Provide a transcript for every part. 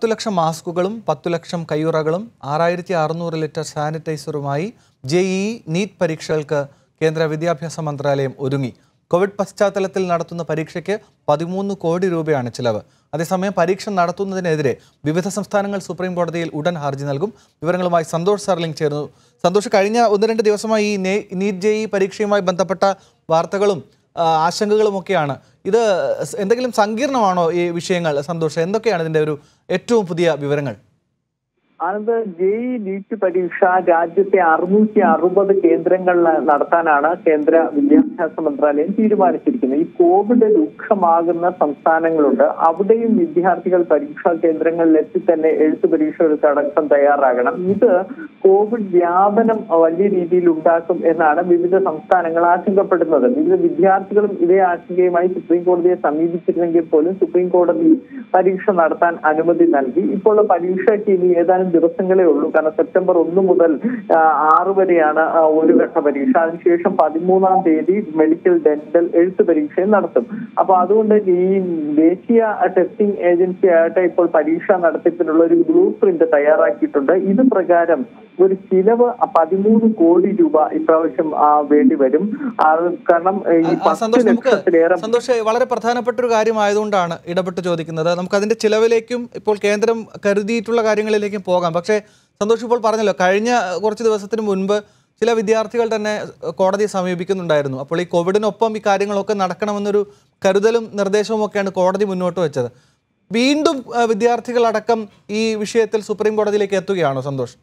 പത്തു ലക്ഷം മാസ്കുകളും പത്തു ലക്ഷം കയ്യുറകളും ആറായിരത്തി അറുന്നൂറ് ലിറ്റർ സാനിറ്റൈസറുമായി ജെ ഇ നീറ്റ് പരീക്ഷകൾക്ക് കേന്ദ്ര വിദ്യാഭ്യാസ മന്ത്രാലയം ഒരുങ്ങി കോവിഡ് പശ്ചാത്തലത്തിൽ നടത്തുന്ന പരീക്ഷയ്ക്ക് പതിമൂന്ന് കോടി രൂപയാണ് ചിലവ് അതേസമയം പരീക്ഷ നടത്തുന്നതിനെതിരെ വിവിധ സംസ്ഥാനങ്ങൾ സുപ്രീം കോടതിയിൽ ഉടൻ ഹർജി നൽകും വിവരങ്ങളുമായി സന്തോഷ് സർലിംഗ് ചേർന്നു സന്തോഷ് കഴിഞ്ഞ ഒന്ന് രണ്ട് ദിവസമായി ഈ നേ- നീറ്റ് ജെ ഇ പരീക്ഷയുമായി ബന്ധപ്പെട്ട വാർത്തകളും ആ, ആശങ്കകളുമൊക്കെയാണ് ഇത് എന്തെങ്കിലും സങ്കീർണമാണോ ഈ വിഷയങ്ങൾ സന്തോഷം എന്തൊക്കെയാണ് ഇതിൻ്റെ ഒരു ഏറ്റവും പുതിയ വിവരങ്ങൾ ആനന്ദ് ജെഇ നീറ്റ് പരീക്ഷ രാജ്യത്തെ അറുന്നൂറ്റി അറുപത് കേന്ദ്രങ്ങളിൽ നടത്താനാണ് കേന്ദ്ര വിദ്യാഭ്യാസ മന്ത്രാലയം തീരുമാനിച്ചിരിക്കുന്നത് ഈ കോവിഡ് രൂക്ഷമാകുന്ന സംസ്ഥാനങ്ങളുണ്ട് അവിടെയും വിദ്യാർത്ഥികൾ പരീക്ഷാ കേന്ദ്രങ്ങളിൽ എത്തി തന്നെ എഴുത്തു പരീക്ഷകൾക്ക് അടക്കം തയ്യാറാകണം ഇത് കോവിഡ് വ്യാപനം വലിയ രീതിയിൽ ഉണ്ടാക്കും എന്നാണ് വിവിധ സംസ്ഥാനങ്ങൾ ആശങ്കപ്പെടുന്നത് വിവിധ വിദ്യാർത്ഥികളും ഇതേ ആശങ്കയുമായി സുപ്രീം കോടതിയെ സമീപിച്ചിരുന്നെങ്കിൽ പോലും സുപ്രീം കോടതി പരീക്ഷ നടത്താൻ അനുമതി നൽകി ഇപ്പോൾ പരീക്ഷയ്ക്ക് ഇനി ഏതാനും ദിവസങ്ങളേ ഉള്ളൂ കാരണം സെപ്റ്റംബർ ഒന്ന് മുതൽ ആ, ആറ് വരെയാണ് ആ, ഒരു ഘട്ട പരീക്ഷ അതിനുശേഷം പതിമൂന്നാം തീയതി മെഡിക്കൽ ഡെന്റൽ എഴുത്ത് പരീക്ഷയും നടത്തും അപ്പൊ അതുകൊണ്ട് ഈ ദേശീയ ടെസ്റ്റിംഗ് ഏജൻസി ആയിട്ട് ഇപ്പോൾ പരീക്ഷ നടത്തിപ്പിനുള്ള ഒരു ബ്ലൂ പ്രിന്റ് തയ്യാറാക്കിയിട്ടുണ്ട് ഇത് പ്രകാരം ഒരു ചിലവ് പതിമൂന്ന് കോടി രൂപ ഇപ്രാവശ്യം ആ, വേണ്ടി വരും ആ, കാരണം ഈ ആ, പത്ത് സന്തോഷ് നമുക്ക് ലക്ഷത്തിലേറെ സന്തോഷ് വളരെ പ്രധാനപ്പെട്ട ഒരു കാര്യമായതുകൊണ്ടാണ് ഇടപെട്ട് ചോദിക്കുന്നത് നമുക്ക് അതിന്റെ ചിലവിലേക്കും ഇപ്പോൾ കേന്ദ്രം കരുതിയിട്ടുള്ള കാര്യങ്ങളിലേക്കും പോകാം പക്ഷേ സന്തോഷ് ഇപ്പോൾ പറഞ്ഞല്ലോ കഴിഞ്ഞ കുറച്ച് ദിവസത്തിന് മുൻപ് ചില വിദ്യാർത്ഥികൾ തന്നെ കോടതിയെ സമീപിക്കുന്നുണ്ടായിരുന്നു അപ്പോൾ ഈ കോവിഡിനൊപ്പം ഈ കാര്യങ്ങളൊക്കെ നടക്കണമെന്നൊരു കരുതലും നിർദ്ദേശവും ഒക്കെയാണ് കോടതി മുന്നോട്ട് വെച്ചത് വീണ്ടും ആ, വിദ്യാർത്ഥികളടക്കം ഈ വിഷയത്തിൽ സുപ്രീം കോടതിയിലേക്ക് എത്തുകയാണോ സന്തോഷ്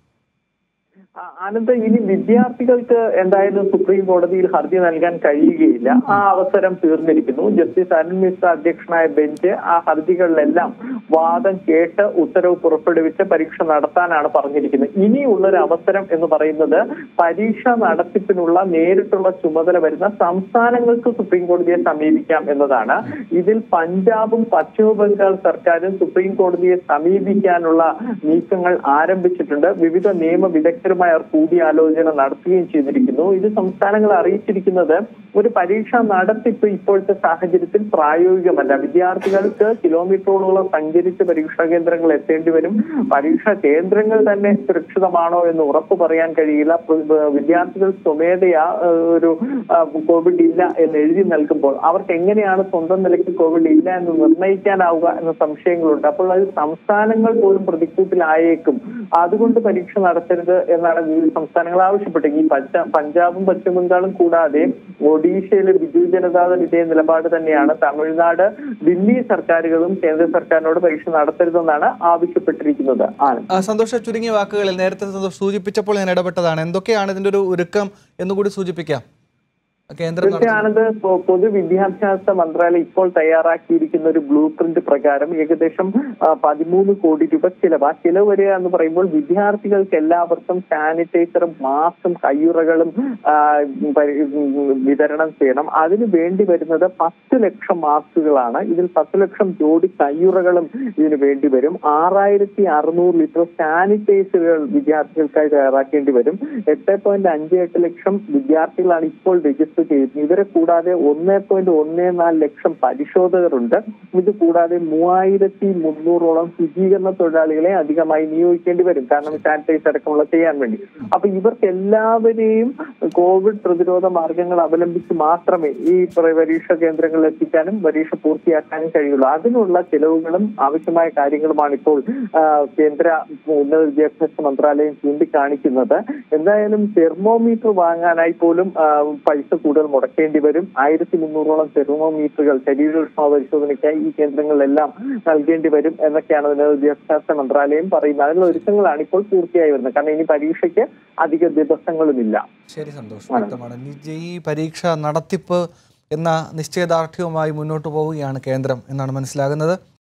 ആ, ആനന്ദ് ഇനി വിദ്യാർത്ഥികൾക്ക് എന്തായാലും സുപ്രീം കോടതിയിൽ ഹർജി നൽകാൻ കഴിയുകയില്ല ആ അവസരം തീർന്നിരിക്കുന്നു ജസ്റ്റിസ് അരുൺ മിശ്ര അധ്യക്ഷനായ ബെഞ്ച് ആ ഹർജികളിലെല്ലാം വാദം കേട്ട് ഉത്തരവ് പുറപ്പെടുവിച്ച് പരീക്ഷ നടത്താനാണ് പറഞ്ഞിരിക്കുന്നത് ഇനിയുള്ള ഒരു അവസരം എന്ന് പറയുന്നത് പരീക്ഷ നടത്തിപ്പിനുള്ള നേരിട്ടുള്ള ചുമതല വരുന്ന സംസ്ഥാനങ്ങൾക്ക് സുപ്രീം കോടതിയെ സമീപിക്കാം എന്നതാണ് ഇതിൽ പഞ്ചാബും പശ്ചിമ ബംഗാൾ സർക്കാരും സുപ്രീം കോടതിയെ സമീപിക്കാനുള്ള നീക്കങ്ങൾ ആരംഭിച്ചിട്ടുണ്ട് വിവിധ നിയമ വിദഗ്ധരുമായി അവർ കൂടിയാലോചന നടത്തുകയും ചെയ്തിരിക്കുന്നു ഇത് സംസ്ഥാനങ്ങളെ അറിയിച്ചിരിക്കുന്നത് ഒരു പരീക്ഷാ നടത്തിപ്പ് ഇപ്പോഴത്തെ സാഹചര്യത്തിൽ പ്രായോഗികമല്ല വിദ്യാർത്ഥികൾക്ക് കിലോമീറ്ററോളം സഞ്ചരിച്ച് പരീക്ഷാ കേന്ദ്രങ്ങൾ എത്തേണ്ടി വരും പരീക്ഷാ കേന്ദ്രങ്ങൾ തന്നെ സുരക്ഷിതമാണോ എന്ന് ഉറപ്പ് പറയാൻ കഴിയില്ല പ്ര- വിദ്യാർത്ഥികൾ സ്വമേധയാ ഏഹ്, ഒരു ആ, കോവിഡ് ഇല്ല എന്ന് എഴുതി നൽകുമ്പോൾ അവർക്ക് എങ്ങനെയാണ് സ്വന്തം നിലയ്ക്ക് കോവിഡ് ഇല്ല എന്ന് നിർണ്ണയിക്കാനാവുക എന്ന സംശയങ്ങളുണ്ട് അപ്പോൾ അത് സംസ്ഥാനങ്ങൾ പോലും പ്രതിക്കൂട്ടിലായേക്കും അതുകൊണ്ട് പരീക്ഷ നടത്തരുത് എന്നാണ് വിവിധ സംസ്ഥാനങ്ങൾ ആവശ്യപ്പെട്ടത് ഈ പഞ്ച- പഞ്ചാബും പശ്ചിമ ബംഗാളും കൂടാതെ ഒഡീഷയിലെ ബിജു ജനതാദൾ ഇതേ നിലപാട് തന്നെയാണ് തമിഴ്നാട് ദില്ലി സർക്കാരുകളും കേന്ദ്ര സർക്കാരിനോട് പരീക്ഷ നടത്തരുതെന്നാണ് ആവശ്യപ്പെട്ടിരിക്കുന്നത് ആണ് ആ, സന്തോഷ ചുരുങ്ങിയ വാക്കുകളിൽ നേരത്തെ സന്തോഷ് സൂചിപ്പിച്ചപ്പോൾ ഞാൻ ഇടപെട്ടതാണ് എന്തൊക്കെയാണ് ഇതിൻ്റെ ഒരു ഒരുക്കം എന്നുകൂടി സൂചിപ്പിക്കാം കേന്ദ്രം നടത്തുന്ന- തീർച്ചയാണത് പൊ- പൊതുവിദ്യാഭ്യാസ മന്ത്രാലയം ഇപ്പോൾ തയ്യാറാക്കിയിരിക്കുന്ന ഒരു ബ്ലൂ പ്രിന്റ് പ്രകാരം ഏകദേശം ആ, പതിമൂന്ന് കോടി രൂപ ചിലവ് ആ ചിലവ് വരിക എന്ന് പറയുമ്പോൾ വിദ്യാർത്ഥികൾക്ക് എല്ലാവർക്കും സാനിറ്റൈസറും മാസ്കും കയ്യുറകളും ആ, പരി- വിതരണം ചെയ്യണം അതിന് വേണ്ടി വരുന്നത് പത്ത് ലക്ഷം മാസ്കുകളാണ് ഇതിൽ പത്ത് ലക്ഷം ജോഡി കയ്യുറകളും ഇതിന് വേണ്ടി വരും ആറായിരത്തി അറുന്നൂറ് ലിറ്റർ സാനിറ്റൈസറുകൾ വിദ്യാർത്ഥികൾക്കായി തയ്യാറാക്കേണ്ടി വരും എട്ട് പോയിന്റ് അഞ്ച് എട്ട് ലക്ഷം വിദ്യാർത്ഥികളാണ് ഇപ്പോൾ രജിസ്റ്റർ ചെയ്യുന്നത് ഇവരെ കൂടാതെ ഒന്ന് പോയിന്റ് ഒന്ന് നാല് ലക്ഷം പരിശോധകരുണ്ട് ഇത് കൂടാതെ മൂവായിരത്തി മുന്നൂറോളം ശുചീകരണ തൊഴിലാളികളെ അധികമായി നിയോഗിക്കേണ്ടി വരും കാരണം സാനിറ്റൈസ് അടക്കമുള്ള ചെയ്യാൻ വേണ്ടി അപ്പൊ ഇവർക്ക് എല്ലാവരെയും കോവിഡ് പ്രതിരോധ മാർഗങ്ങൾ അവലംബിച്ച് മാത്രമേ ഈ പ്ര- പരീക്ഷാ കേന്ദ്രങ്ങളിൽ എത്തിക്കാനും പരീക്ഷ പൂർത്തിയാക്കാനും കഴിയുള്ളൂ അതിനുള്ള ചെലവുകളും ആവശ്യമായ കാര്യങ്ങളുമാണ് ഇപ്പോൾ ആ, കേന്ദ്ര ഉന്നത വിദ്യാഭ്യാസ മന്ത്രാലയം ചൂണ്ടിക്കാണിക്കുന്നത് എന്തായാലും തെർമോമീറ്റർ വാങ്ങാനായി പോലും ആ, പൈസ കൂടുതൽ മുടക്കേണ്ടി വരും ആയിരത്തി മുന്നൂറോളം തെർമോമീറ്ററുകൾ ശരീരോഷ്മ പരിശോധനയ്ക്കായി ഈ കേന്ദ്രങ്ങളിലെല്ലാം നൽകേണ്ടി വരും എന്നൊക്കെയാണ് ഉന്നത വിദ്യാഭ്യാസ മന്ത്രാലയം പറയുന്നത് അതിനുള്ള ഒരുക്കങ്ങളാണ് ഇപ്പോൾ പൂർത്തിയായി വരുന്നത് കാരണം ഇനി പരീക്ഷയ്ക്ക് അധിക ദിവസങ്ങളുമില്ല ശരി സന്തോഷം വ്യക്തമാണ് നിജ ഈ പരീക്ഷ നടത്തിപ്പ് എന്ന നിശ്ചയദാർഢ്യവുമായി മുന്നോട്ട് പോവുകയാണ് കേന്ദ്രം എന്നാണ് മനസ്സിലാകുന്നത്